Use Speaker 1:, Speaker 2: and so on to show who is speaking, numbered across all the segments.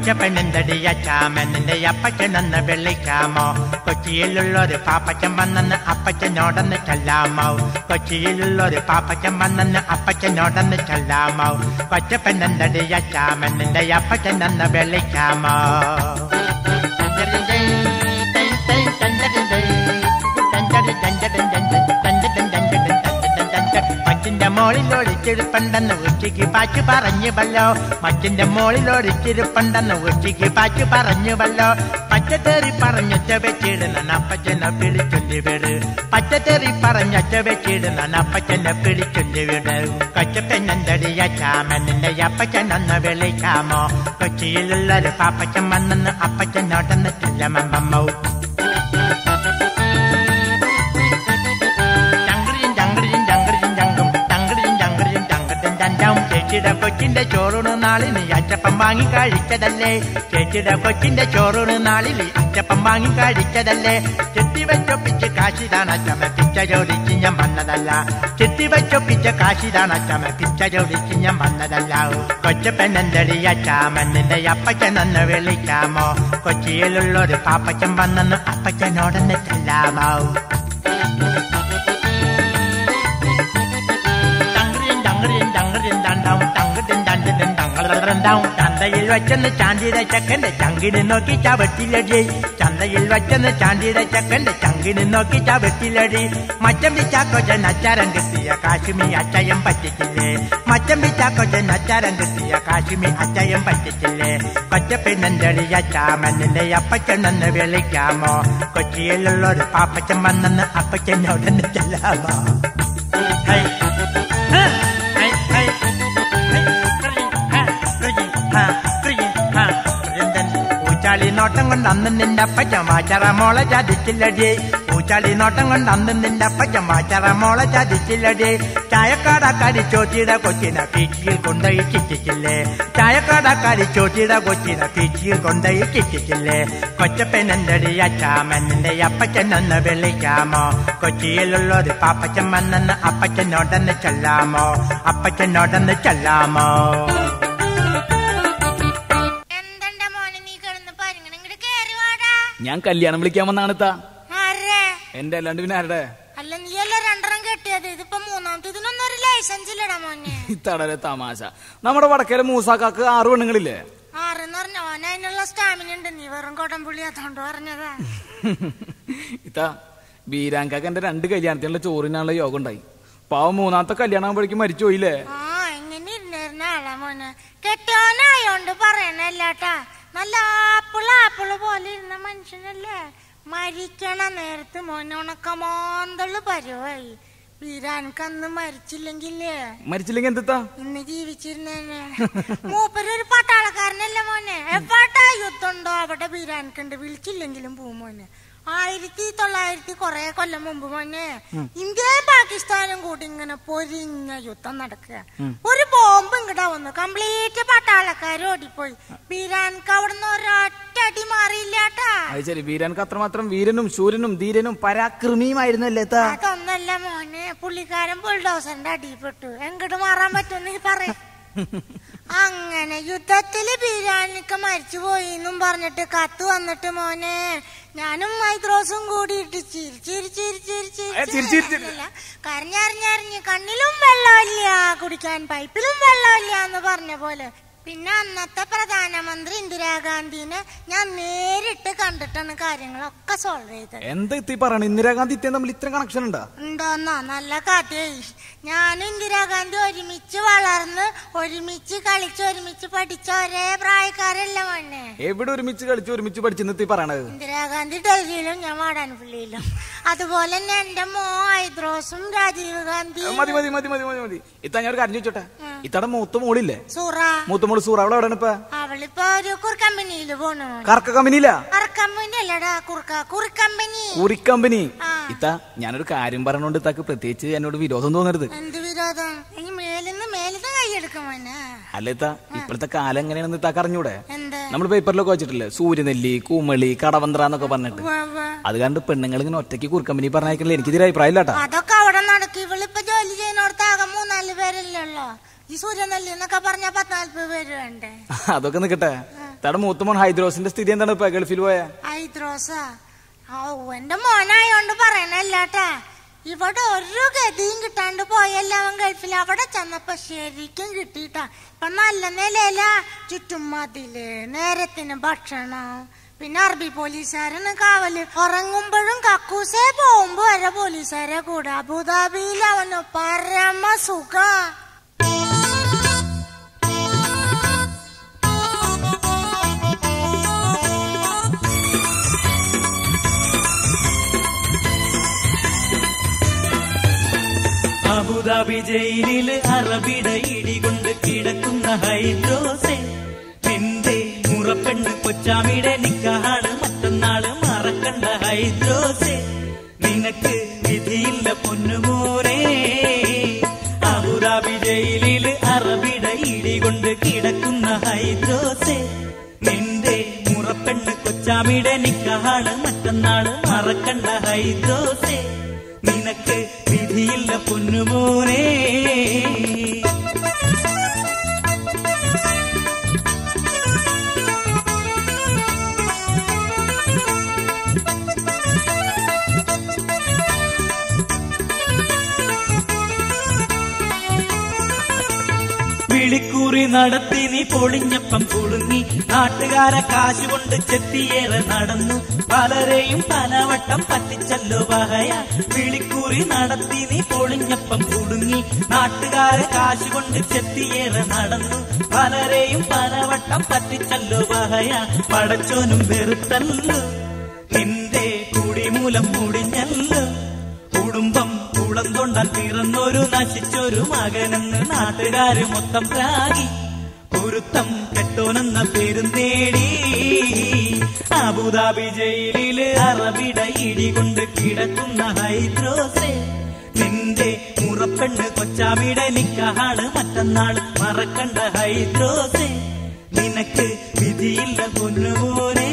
Speaker 1: കൊച്ചപ്പെണ്ണെന്തടി അച്ചാമെന്നെ അപ്പച്ചനെന്ന് വിളിക്കാമോ കൊച്ചിയിലുള്ളൊരു പാപ്പച്ചൻ വന്നെന്ന് അപ്പച്ചനോടൊന്ന് ചെല്ലാമോ കൊച്ചിയിലുള്ളൊരു പാപ്പച്ചൻ വന്നെന്ന് അപ്പച്ചനോടൊന്ന് ചെല്ലാമോ കൊച്ചപ്പെണ്ണെന്തടി അച്ചാമെന്നെ അപ്പച്ചനെന്ന് വിളിക്കാമോ മച്ചിന്റെ മോളിൽ ഒളിച്ചിരിപ്പണ്ടെന്ന് ഉച്ചയ്ക്ക് പാച്ചു പറഞ്ഞുവല്ലോ മച്ചിന്റെ മോളിൽ ഒളിച്ചിരിപ്പണ്ടെന്ന് ഉച്ചയ്ക്ക് പാച്ചു പറഞ്ഞുവല്ലോ പച്ചത്തേറി പറഞ്ഞൊച്ച വെച്ചിടുന്ന അപ്പച്ചനെ പിടിച്ചൊല്ലി വിട് പച്ചത്തേറി പറഞ്ഞൊച്ച വെച്ചിടുന്ന അപ്പച്ചനെ പിടിച്ചൊല്ലി വിട് കൊച്ചപ്പെണ്ണന്തടിയ ചാമനിന്റെ അപ്പച്ചനൊന്ന് വിളിക്കാമോ കൊച്ചിയിലുള്ളൊരു പാപ്പച്ചൻ വന്നെന്ന് അപ്പച്ചനോടൊന്ന് ചെല്ലമ്മമ്മോ ചങ്കരിയും ചങ്കരിയും ചങ്കരിയും ചങ്കും ചങ്കരിയും ചങ്കരിയും ചങ്കട്ടും ചണ്ടാവും ചേച്ചിയുടെ കൊച്ചിന്റെ ചോറൂണ് നാളിൽ അച്ചപ്പം വാങ്ങി കഴിച്ചതല്ലേ ചേച്ചിയുടെ കൊച്ചിന്റെ ചോറൂണ് നാളിൽ അച്ചപ്പം വാങ്ങി കഴിച്ചതല്ലേ ചെത്തി വെച്ചൊപ്പിച്ച് കാശിതാണ് ചമ പിച്ച ചോദിച്ച് ഞാൻ വന്നതല്ല ചെത്തി വെച്ചൊപ്പിച്ച കാശിതാണ് ചമ പിച്ച ചോദിച്ച് ഞാൻ വന്നതല്ല കൊച്ചപ്പെണ്ണെന്തടിയ ചാമന്നിന്റെ അപ്പച്ചനെന്ന് വിളിക്കാമോ കൊച്ചിയിലുള്ളൊരു പാപ്പച്ചൻ വന്നെന്ന് അപ്പച്ചനോടൊന്ന് ചെല്ലാമോ തങ്കരിയും തങ്കരിയും തങ്കരിയും തണ്ടാവും തങ്കട്ടും തണ്ടിട്ടും തങ്ങളുണ്ടാവും ചന്തയിൽ വെച്ചെന്ന് ചാന്തിയുടെ ചക്കന്റെ ചങ്കിന് നോക്കി ചവട്ടിലടി ചന്തയിൽ വെച്ചെന്ന് ചാന്തിയുടെ ചക്കന്റെ ചങ്കിന് നോക്കി ചവട്ടിലടി മച്ചമ്പി ചാക്കോച്ചൻ അച്ചാരം കിട്ടിയ കാശ്മി അച്ചയം പറ്റിച്ചില്ലേ മച്ചമ്പി ചാക്കോച്ചൻ അച്ചാരം കിട്ടിയ കാശ്മി അച്ചയം പറ്റിച്ചില്ലേ കൊച്ചപ്പെണ്ണന്തടിയ ചാമന്നിന്റെ അപ്പച്ചനെന്ന് വിളിക്കാമോ കൊച്ചിയിലുള്ളൊരു പാപ്പച്ചൻ വന്നെന്ന് അപ്പച്ചനോടൊന്ന് ചെല്ലാമോ ഹൈ ഹ, ഹൈ, ഹൈ, ഹൈ, ക്രീം, ഹ, ക്രീം, ഹ, ക്രീം, ഹ, ക്രീന്തൻ. പൂച്ചാളി നോട്ടം കൊണ്ട് അന്ന് നിന്റെ അപ്പച്ചൻ വാച്ചറ മോളെ ചതിച്ചില്ലടി പൂച്ചാളി നോട്ടം കൊണ്ട് അന്ന് നിന്റെ അപ്പച്ചൻ വാച്ചറ മോളെ ചതിച്ചില്ലടി ചായക്കാടാക്കാരി ചോറ്റിയുടെ കൊച്ചിനെ പീച്ചിയിൽ കൊണ്ടുപോയി ചിറ്റിച്ചില്ലേ ചായക്കാടാക്കാരി ചോറ്റിയുടെ കൊച്ചിനെ പീച്ചിയിൽ കൊണ്ടുപോയി ചിറ്റിച്ചില്ലേ കൊച്ചപ്പെണ്ണന്തടി അച്ചാമന്നിന്റെ അപ്പച്ചനൊന്ന് വിളിക്കാമോ കൊച്ചിയിലുള്ളൊരു പാപ്പച്ചൻ വന്നെന്ന് അപ്പച്ചനോടൊന്ന് ചെല്ലാമോ അപ്പച്ചനോടൊന്ന് ചെല്ലാമോ
Speaker 2: എന്തണ്ട മോനെ നീ കിടന്ന് പരിങ്ങണം ഇങ്ങോട്ട് കേറി വാടാ
Speaker 3: ഞാൻ കല്യാണം വിളിക്കാൻ വന്നാണ് ഇത്താ
Speaker 2: ആരെ
Speaker 3: എന്റെ അല്ലാണ്ട് പിന്നെ ആരുടെ
Speaker 2: അല്ല നീയല്ലേ രണ്ടെണ്ണം കെട്ടിയത് ഇതിപ്പോ മൂന്നാമത്തെ ഇതിനൊന്നും ഒരു ലൈസൻസ് ഇല്ലടാ മോനെ
Speaker 3: ഇത്താടെ തമാശ നമ്മുടെ വടക്കേലെ മൂസാക്കാക്ക് ആറ് പെണ്ണുങ്ങളില്ലേ
Speaker 2: ആറെന്ന് പറഞ്ഞ ഓന അതിനുള്ള സ്റ്റാമിന ഉണ്ട് നീ വെറും കൊടംപുള്ളി അതുകൊണ്ട് പറഞ്ഞതാ
Speaker 3: ഇത്താ ബീരാങ്കാക്ക് എന്റെ രണ്ട് കല്യാണത്തിനുള്ള ചോറിനുള്ള യോഗം ഉണ്ടായി പാവം മൂന്നാമത്തെ കല്യാണം ആകുമ്പോഴേക്കും മരിച്ചു പോയില്ലേ
Speaker 2: ആ എങ്ങനെ ഇരുന്നിരുന്ന ആളാ മോനെ കെട്ടിയോനായോണ്ട് പറയണല്ലാട്ടാ നല്ല ആപ്പിള് ആപ്പിള് പോലെ ഇരുന്ന മനുഷ്യനല്ലേ മരിക്കണ നേരത്ത് മോനെ ഉണക്കമാന്തള് പരുവായി വീരാനക്ക് അന്ന് മരിച്ചില്ലെങ്കിലേ
Speaker 3: മരിച്ചില്ലെങ്കിൽ എന്തിത്താ
Speaker 2: ഇന്ന് ജീവിച്ചിരുന്നേനെ മൂപ്പരൊരു പട്ടാളക്കാരനല്ല മോനെ എപ്പാട്ടാ യുദ്ധമുണ്ടോ അവിടെ ബീരാൻക്കുണ്ട് വിളിച്ചില്ലെങ്കിലും പോവും മോനെ ആയിരത്തി തൊള്ളായിരത്തി കൊറേ കൊല്ലം മുമ്പ് മോനെ ഇന്ത്യയും പാകിസ്ഥാനും കൂടി ഇങ്ങനെ പൊരിഞ്ഞ യുദ്ധം നടക്കുക ഒരു ബോംബ് ഇങ്ങടാ വന്നു കംപ്ലീറ്റ് പട്ടാളക്കാർ ഓടിപ്പോയി ബീരാൻക്ക് അവിടുന്ന് ഒരൊറ്റ അടി മാറിയില്ലാട്ടാ
Speaker 3: അത് ശരി ബീരാൻക്ക് അത്രമാത്രം വീരനും ശൂരനും ധീരനും പരാക്രമിയുമായിരുന്നു അല്ലേ താ
Speaker 2: അതൊന്നല്ല മോനെ പുള്ളിക്കാരൻ ബുൾഡോസറിന്റെ അടിപ്പെട്ടു എങ്ങോട്ട് മാറാൻ പറ്റും നീ പറ അങ്ങനെ യുദ്ധത്തില് ബിരിയാണിക്ക് മരിച്ചു പോയി എന്നും പറഞ്ഞിട്ട് കത്ത് വന്നിട്ട് മോനെ ഞാനും മൈക്രോസും കൂടിയിട്ട് ചിരി ചിരി ചിരി ചിരി
Speaker 3: ഏ, ചിരി, ചിരി, ചിരി.
Speaker 2: ചിരി കരഞ്ഞറിഞ്ഞറിഞ്ഞ് കണ്ണിലും വെള്ളമില്ല കുടിക്കാൻ പൈപ്പിലും വെള്ളമില്ല എന്ന് പറഞ്ഞ പോലെ പിന്നെ അന്നത്തെ പ്രധാനമന്ത്രി ഇന്ദിരാഗാന്ധിനെ ഞാൻ നേരിട്ട് കണ്ടിട്ടാണ് കാര്യങ്ങളൊക്കെ സോൾവ് ചെയ്തത്
Speaker 3: എന്താ ഇത്തി പറയണ ഇന്ദിരാഗാന്ധി ഇത്തേ തമ്മിൽ ഇത്ര കണക്ഷൻ ഉണ്ടാ
Speaker 2: ഉണ്ടോന്നോ നല്ല കഥയായി ഞാൻ ഇന്ദിരാഗാന്ധി ഒരുമിച്ച് വളർന്ന് ഒരുമിച്ച് കളിച്ച് ഒരുമിച്ച് പഠിച്ച ഒരേ പ്രായക്കാരല്ല മോനെ
Speaker 3: എവിടെ ഒരുമിച്ച് കളിച്ച് ഒരുമിച്ച് പഠിച്ചെന്ന് ഇത്തി പറയണത്
Speaker 2: ഇന്ദിരാഗാന്ധി ഡൽഹിയിലും ഞാൻ വാടാനപ്പള്ളിയിലും അതുപോലെ തന്നെ എന്റെ മോ ഹൈദ്രോസും രാജീവ് ഗാന്ധി
Speaker 3: മതി മതി മതി മതി മതി മതി ഇത്ത ഞാൻ ഒരു കാര്യം ചോദിച്ചോട്ടെ ഇത്തടെ മൂത്ത മോളില്ലേ
Speaker 2: സൂറ
Speaker 3: മൂത്ത മോള് സൂറ അവളെ എവിടെയാണ് ഇപ്പൊ
Speaker 2: അവളിപ്പോ ഒരു കുറുക്കമ്പനിയിൽ പോണു മോനെ
Speaker 3: കറക്ക കമ്പനിയില്ല
Speaker 2: കറക്കമ്പനി അല്ലടാ കുറുക്ക കുറിക്കമ്പനി
Speaker 3: കുറി കമ്പനി
Speaker 2: ആ.
Speaker 3: ഇത്ത ഞാനൊരു കാര്യം പറഞ്ഞോണ്ട് ഇത്താക്ക് പ്രത്യേകിച്ച് എന്നോട് വിരോധം തോന്നരുത്
Speaker 2: എന്ത് വിരോധം ഇനി മേലിന്ന് മേലിന്ന് കൈയെടുക്കും മോനെ
Speaker 3: അല്ല ഇത്ത ഇപ്പോഴത്തെ കാലം എങ്ങനെയാണെന്ന് ഇത്താക്ക് അറിഞ്ഞൂടെ
Speaker 2: എന്ത്
Speaker 3: നമ്മൾ പേപ്പറിലൊക്കെ വെച്ചിട്ടില്ലേ സൂര്യനെല്ലി കൂമളി കടവന്ത്ര എന്നൊക്കെ പറഞ്ഞിട്ട്
Speaker 2: ഉവ്വ് ഉവ്വ്.
Speaker 3: അത് കണ്ട് പെണ്ണുങ്ങൾ ഇങ്ങനെ ഒറ്റയ്ക്ക് കുറുക്കമ്പനി പറഞ്ഞേക്കില്ല എനിക്കിതിരെ അഭിപ്രായം ഇല്ലാട്ടാ
Speaker 2: അതൊക്കെ അവിടെ നടക്കും ഇവളിപ്പോ ജോലി ചെയ്യുന്നിടത്ത് ആകെ മൂന്നാല് പേരല്ലേ ഉള്ളോ ഈ സൂര്യനെല്ലി എന്നൊക്കെ പറഞ്ഞ പത്തിനാൽപ്പത് പേര് വേണ്ടേ
Speaker 3: അതൊക്കെ നിക്കട്ടെ ഇത്തടെ മൂത്തമോൻ ഹൈദ്രോസിന്റെ സ്ഥിതി എന്താണ് ഇപ്പൊ ഗൾഫിൽ പോയ
Speaker 2: ഐദ്രോസ ഓ എന്റെ മോനായോണ്ട് പറയണല്ലാട്ടാ ഇവിടെ ഒരു ഗതിയും കിട്ടാണ്ട് പോയല്ല അവൻ ഗൾഫിൽ അവിടെ ചെന്നപ്പോ ശരിക്കും കിട്ടിയിട്ടാ ഇപ്പൊ നല്ല നിലയില ചുറ്റും മതില് നേരത്തിന് ഭക്ഷണം പിന്നെ അറബി പോലീസുകാരന് കാവല് ഉറങ്ങുമ്പോഴും കക്കൂസേ പോകുമ്പോ വരെ പോലീസുകാരെ കൂടെ അബുദാബിയിൽ അവന് പരമ സുഖ
Speaker 4: അബുദാബി ജയിലില് അറബിട ഇടികൊണ്ട് കിടക്കുന്ന ഹൈദ്രോസെ നിന്റെ മുറപ്പെണ്ണ് കൊച്ചാമിയുടെ നിക്കാണ് മറ്റന്നാള് മറക്കണ്ട ഹൈദ്രോസെ നിനക്ക് വിധിയില്ല പൊന്നുമോനെ അബുദാബി ജയിലില് അറബിട ഇടികൊണ്ട് കിടക്കുന്ന ഹൈദ്രോസെ നിന്റെ മുറപ്പെണ്ണ് കൊച്ചാമിയുടെ നിക്കാണ് മറ്റന്നാള് മറക്കണ്ട ഹൈദ്രോസെ നിനക്ക് വിധിയില്ല പൊന്നുമോനെ വിളിക്കുറി നടത്തി നീ പൊളിഞ്ഞപ്പം കുളുങ്ങി നാട്ടുകാരെ കാശുകൊണ്ട് ചെത്തിയേറെ നടന്നു പലരെയും പലവട്ടം പറ്റിച്ചല്ലോ പഹയ വിളിക്കുറി നടത്തി നീ പൊളിഞ്ഞപ്പം കുടുങ്ങി നാട്ടുകാരെ കാശുകൊണ്ട് ചെത്തിയേറെ നടന്നു പലരെയും പലവട്ടം പറ്റിച്ചല്ലോ പഹയ പടച്ചോനും വെറുത്തല്ലോ നിന്റെ കുടിമൂലം മുടിഞ്ഞല്ലോ കുടുംബം കുളം കൊണ്ടാൽ പിറന്നൊരു നശിച്ചൊരു മകനെന്ന് നാട്ടുകാര് മൊത്തം പ്രാഗി പൊരുത്തം കെട്ടോനെന്ന പേരും നേടി അബുദാബി ജയിലില് അറബിട ഇടികൊണ്ട് കിടക്കുന്ന ഹൈദ്രോസെ നിന്റെ മുറപ്പെണ്ണ് കൊച്ചാമിടെ നിക്കാണ് മറ്റന്നാൾ മറക്കണ്ട ഹൈദ്രോസെ നിനക്ക് വിധിയില്ല പൊന്നുപോലെ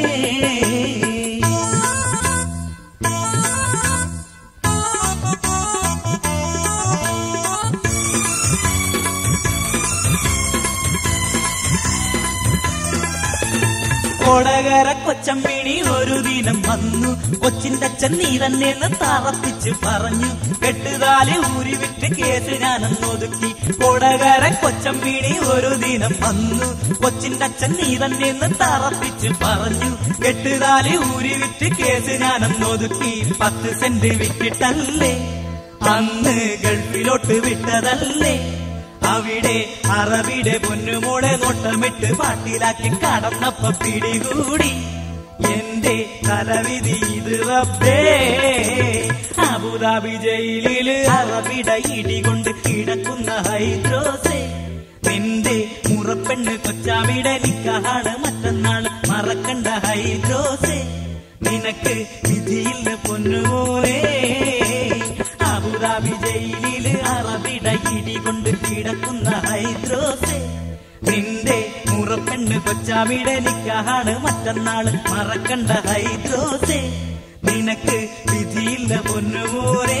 Speaker 4: കൊടകര കൊച്ചമ്മിണി ഒരു ദിനം വന്നു കൊച്ചിന്റെ അച്ഛൻ നീ തന്നെന്ന് തറപ്പിച്ച് പറഞ്ഞു കെട്ടുതാലി ഊരി വിട്ട് കേസ് ഞാനൊന്ന് ഒതുക്കി കൊടകര കൊച്ചമ്മിണി ഒരു ദിനം വന്നു കൊച്ചിന്റെ അച്ഛൻ നീ തന്നെന്ന് തറപ്പിച്ച് പറഞ്ഞു കെട്ടുതാലി ഊരി വിട്ട് കേസ് ഞാനൊന്ന് ഒതുക്കി പത്ത് സെന്റ് വിറ്റിട്ടല്ലേ അന്ന് ഗൾഫിലോട്ട് വിട്ടതല്ലേ അവിടെ അറബിയുടെ പൊന്നുമോളെ നോട്ടമിട്ട് പാട്ടിലാക്കി കടന്നപ്പ പിടികൂടി എന്റെ തലവിധി ഇത് റബ്ബേ അബുദാബി ജയിലില് അറബിട ഇടികൊണ്ട് കിടക്കുന്ന ഹൈദ്രോസെ നിന്റെ മുറപ്പെണ്ണ് കൊച്ചാമിടെ നിക്കാണ് മറ്റന്നാൾ മറക്കണ്ട ഹൈദ്രോസെ നിനക്ക് വിധിയില്ല പൊന്നുപോലെ അബുദാബി ജയിലില് അറബിട ഇടികൊണ്ട് കിടക്കുന്ന ഹൈദ്രോസെ നിന്റെ മുറപ്പെണ്ണ് കൊച്ചാമിടെ നിക്കാണ് മറ്റന്നാള് മറക്കണ്ട ഹൈദ്രോസെ നിനക്ക് വിധിയില്ല പൊന്നുപോലെ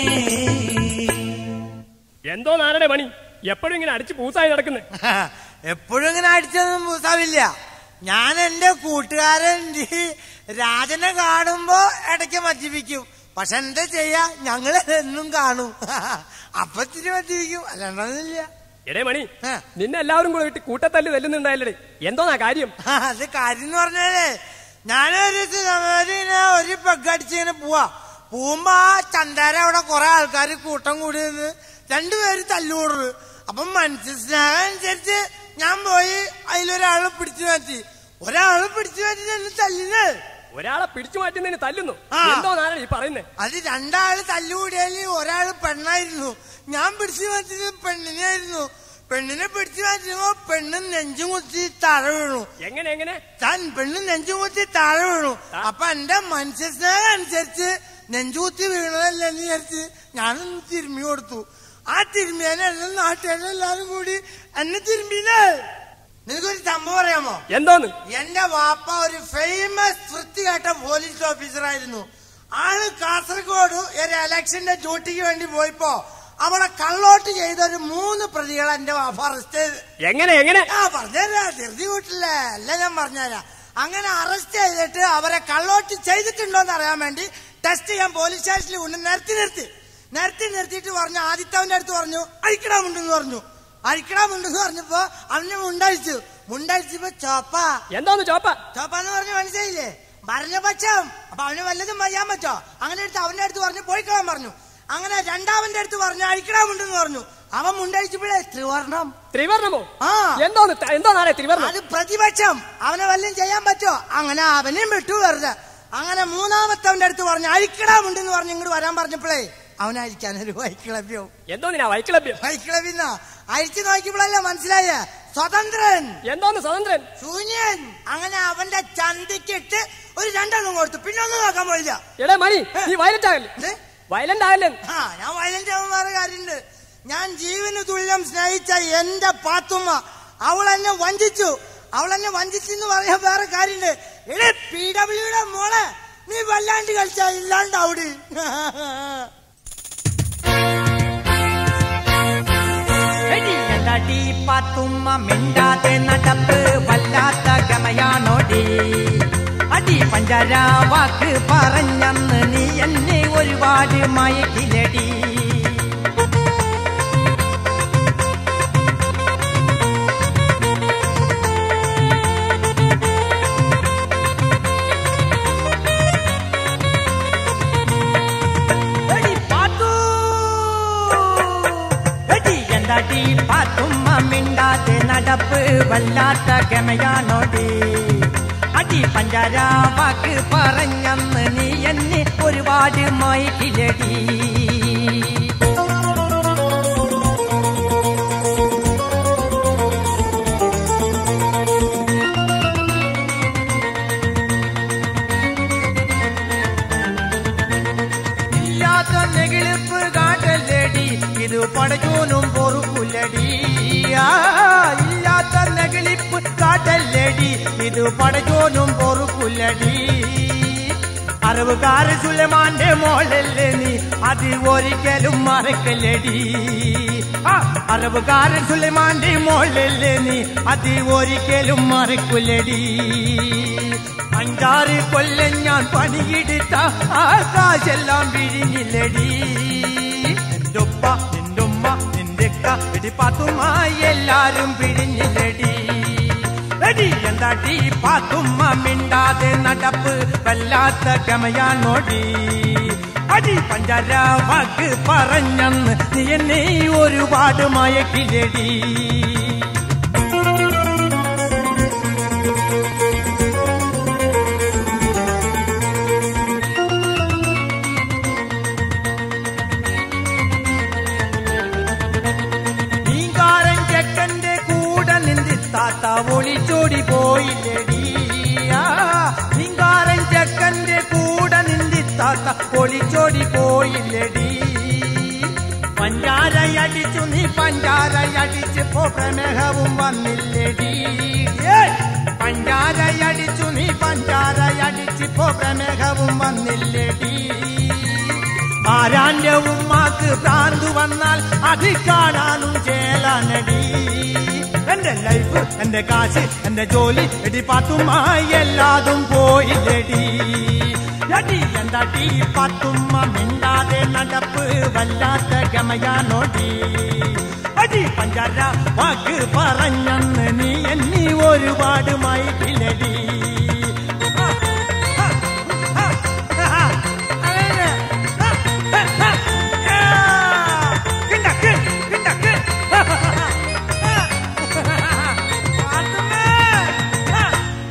Speaker 5: എന്തോ നാരുടെ മണി എപ്പോഴും ഇങ്ങനെ അടിച്ച് പൂസായി നടക്കുന്നത്
Speaker 1: എപ്പോഴും ഇങ്ങനെ അടിച്ചൊന്നും പൂസാവില്ല ഞാൻ എന്റെ കൂട്ടുകാരൻ ഈ രാജനെ കാണുമ്പോ ഇടയ്ക്ക് മദ്യപിക്കും പക്ഷെ എന്താ ചെയ്യാ ഞങ്ങൾ എന്നും കാണും അപ്പൊ ഇത്തിരി മദ്യപിക്കും അല്ലാണ്ടൊന്നുമില്ല
Speaker 5: എടേ മണി
Speaker 1: ആ.
Speaker 5: നിന്നെ എല്ലാവരും കൂടെ വിട്ട് കൂട്ടത്തല്ല് തല്ലുന്നുണ്ടായില്ലേ എന്തോന്നാ കാര്യം
Speaker 1: അത് കാര്യം എന്ന് പറഞ്ഞാലേ ഞാനൊരു ഇങ്ങനെ ഒരു പെഗ് അടിച്ചിങ്ങനെ പോവാ പോകുമ്പോ ആ ചന്താര അവിടെ കുറെ ആൾക്കാർ കൂട്ടം കൂടി നിന്ന് രണ്ടുപേര് തല്ലുകൂടുന്നത് അപ്പം മനസ്സിലാകാൻ അനുസരിച്ച് ഞാൻ പോയി അതിലൊരാളെ പിടിച്ചു മാറ്റി ഒരാളെ പിടിച്ചു മാറ്റി എന്നെ തല്ലുന്നത്
Speaker 5: ഒരാളെ പിടിച്ചു മാറ്റുന്നതിന് തല്ലുന്നു
Speaker 1: ആ.
Speaker 5: എന്തോ നാരായണ ഈ പറയുന്നേ
Speaker 1: അത് രണ്ടാള് തല്ലുകൂടിയാല് ഒരാള് പെണ്ണായിരുന്നു ഞാൻ പിടിച്ചു മാറ്റിയത് പെണ്ണിനായിരുന്നു പെണ്ണിനെ പിടിച്ചു മാറ്റുമ്പോ പെണ്ണ് നെഞ്ചും കുത്തി തറ വീണു
Speaker 5: എങ്ങനെ എങ്ങനെ
Speaker 1: താൻ പെണ്ണ് നെഞ്ചു കുത്തി താഴെ വീണു അപ്പൊ എന്റെ മനുഷ്യസ്നേഹം അനുസരിച്ച് നെഞ്ചു കുത്തി വീണതല്ലെന്ന് വിചാരിച്ച് ഞാനൊന്ന് തിരുമ്മി കൊടുത്തു ആ തിരുമ്മിയാനെല്ലാം നാട്ടുകാരെല്ലാരും കൂടി എന്നെ തിരുമ്പിയില്ലേ നിനക്കൊരു സംഭവം അറിയാമോ
Speaker 5: എന്തോന്ന്
Speaker 1: എന്റെ വാപ്പ ഒരു ഫേമസ് വൃത്തികെട്ട പോലീസ് ഓഫീസറായിരുന്നു ആള് കാസർഗോഡ് ഒരു ഇലക്ഷന്റെ ഡ്യൂട്ടിക്ക് വേണ്ടി പോയപ്പോ
Speaker 6: അവിടെ കള്ളോട്ട് ചെയ്ത ഒരു മൂന്ന് പ്രതികൾ എന്റെ വാപ്പ അറസ്റ്റ് ചെയ്ത്
Speaker 5: എങ്ങനെ എങ്ങനെ
Speaker 6: ആ പറഞ്ഞുതരാ ധൃതി കൂട്ടില്ല അല്ല ഞാൻ പറഞ്ഞുതരാം അങ്ങനെ അറസ്റ്റ് ചെയ്തിട്ട് അവരെ കള്ളോട്ട് ചെയ്തിട്ടുണ്ടോ എന്ന് അറിയാൻ വേണ്ടി ടെസ്റ്റ് ചെയ്യാൻ പോലീസ് സ്റ്റേഷനിൽ കൊണ്ട് നിർത്തി നിർത്തി നിർത്തി നിർത്തിയിട്ട് പറഞ്ഞു ആദിത്യവന്റെ അടുത്ത് പറഞ്ഞു അഴിക്കടാമുണ്ടെന്ന് പറഞ്ഞു അഴിക്കടാമുണ്ടെന്ന് പറഞ്ഞപ്പോ അവന് മുണ്ടഴിച്ചു മുണ്ടഴിച്ചപ്പോ ചോപ്പ
Speaker 5: എന്തോന്ന് ചോപ്പ
Speaker 6: ചോപ്പാന്ന് പറഞ്ഞ് മനസ്സിലായില്ലേ ഭരണപക്ഷം അപ്പൊ അവന് വല്ലതും ചെയ്യാൻ പറ്റോ അങ്ങനെ എടുത്ത് അവന്റെ അടുത്ത് പറഞ്ഞു പോയിക്കളാൻ പറഞ്ഞു അങ്ങനെ രണ്ടാമന്റെ അടുത്ത് പറഞ്ഞു അഴിക്കടാമുണ്ടെന്ന് പറഞ്ഞു അവൻ മുണ്ടഴിച്ചപ്പോഴേ ത്രിവർണം
Speaker 5: ത്രിവർണമോ
Speaker 6: ആ.
Speaker 5: എന്തോന്ന് ത- എന്തോന്നാണ് ത്രിവർണം
Speaker 6: അത് പ്രതിപക്ഷം അവനെ വല്ലതും ചെയ്യാൻ പറ്റോ അങ്ങനെ അവനെയും വിട്ടു വെറുതെ അങ്ങനെ മൂന്നാമത്തവന്റെ അടുത്ത് പറഞ്ഞു അഴിക്കടാമുണ്ടെന്ന് പറഞ്ഞ് ഇങ്ങോട്ട് വരാൻ പറഞ്ഞപ്പോഴേ അവനഴിക്കാൻ ഒരു വൈക്കിളബ്യവും
Speaker 5: എന്തോന്നിനാ വൈക്ലഭ്യം
Speaker 6: വൈക്കിളബിന്ന അഴിച്ചു നോക്കിയപ്പോഴല്ലേ മനസ്സിലായ സ്വതന്ത്രൻ
Speaker 5: എന്തോന്ന് സ്വതന്ത്രൻ
Speaker 6: ശൂന്യൻ അങ്ങനെ അവന്റെ ചന്തിക്കിട്ട് ഒരു രണ്ടെണ്ണം കൊടുത്തു പിന്നെ ഒന്നും നോക്കാൻ പോയില്ല
Speaker 5: എടേ മണി നീ വയലന്റ് ആകല്ലേ
Speaker 6: എന്ത്?
Speaker 5: വയലന്റ് ആകല്ലേ
Speaker 6: ആ ഞാൻ വയലന്റ് ആവാൻ വേറെ കാര്യമുണ്ട് ഞാൻ ജീവന് തുല്യം സ്നേഹിച്ച എന്റെ പാത്തുമ്മ അവൾ എന്നെ വഞ്ചിച്ചു അവൾ എന്നെ വഞ്ചിച്ചെന്ന് പറയാൻ വേറെ കാര്യമുണ്ട് എടേ പി ഡബ്ല്യുടെ മോളെ നീ വല്ലാണ്ട് കളിച്ചാ ഇല്ലാണ്ട് അവിടെ
Speaker 1: എടി എന്താടി പാത്തുമ്മ മിണ്ടാതെ നടപ്പ് വല്ലാത്ത ഗമയാണോടി അടി പഞ്ചാര വാക്ക് പറഞ്ഞന്ന് നീ എന്നെ ഒരുപാട് മയക്കിലടി എടി പാത്തു എടി എന്താടി പാത്തുമ്മ മിണ്ടാതെ നടപ്പ് വല്ലാത്ത ഗമയാണോടി അടി പഞ്ചാര വാക്ക് പറഞ്ഞന്ന് നീ എന്നെ ഒരുപാട് മയക്കിലടി ഇല്ലാത്ത നെകിളിപ്പ് കാട്ടല്ലടി ഇത് പടച്ചോനും പൊറുക്കുലടി ആ, ഇല്ലാത്ത നെകിളിപ്പ് കാട്ടല്ലടി ഇത് പടച്ചോനും പൊറുക്കുലടി അറിവുകാരൻ സുലമാന്റെ മോളല്ലേ നീ അത് ഒരിക്കലും മറക്കല്ലടി ആ, അറിവുകാരൻ സുലമാന്റെ മോളല്ലേ നീ അത് ഒരിക്കലും മറക്കുലടി അഞ്ചാറ് കൊല്ലം ഞാൻ പണിയെടുത്ത ആകാശെല്ലാം വിഴിഞ്ഞില്ലടി നിന്റെ ഉപ്പ നിന്റെ ഉമ്മ നിന്റെ അക്ക എടി പാത്തുമ്മ എല്ലാരും പിഴിഞ്ഞില്ലടി എടി എന്താടി പാത്തുമ്മ മിണ്ടാതെ നടപ്പ് വല്ലാത്ത ഗമയാണോടി അടി പഞ്ചാര വാക്ക് പറഞ്ഞന്ന് നീ എന്നെ ഒരുപാട് മയക്കിലടി നീങ്കാരൻ ചെക്കന്റെ കൂടെ നിന്തി താത്ത ഒളിച്ചോടി പോയില്ലടി ആ, നീങ്കാരൻ ചെക്കന്റെ കൂടെ നിന്തി താത്ത ഒളിച്ചോടി പോയില്ലടി പഞ്ചാരയടിച്ചു നീ പഞ്ചാരയടിച്ചപ്പോ പ്രമേഹവും വന്നില്ലടി ഏയ്! പഞ്ചാരയടിച്ചു നീ പഞ്ചാരയടിച്ചപ്പോ പ്രമേഹവും വന്നില്ലടി ആരാന്റെ ഉമ്മാക്ക് ഭ്രാന്ത് വന്നാൽ അത് കാണാനും ചേലാനടി എന്റെ ലൈഫ് എന്റെ കാശ് എന്റെ ജോലി എടി പാത്തുമായി എല്ലാതും പോയില്ലടി എടി എന്താടി പാത്തുമ്മ മിണ്ടാതെ നടപ്പ് വല്ലാത്ത ഗമയാനോടി അടി പഞ്ചാര വാക്ക് പറഞ്ഞന്ന് നീ എന്നി ഒരുപാട് മൈക്കിലടി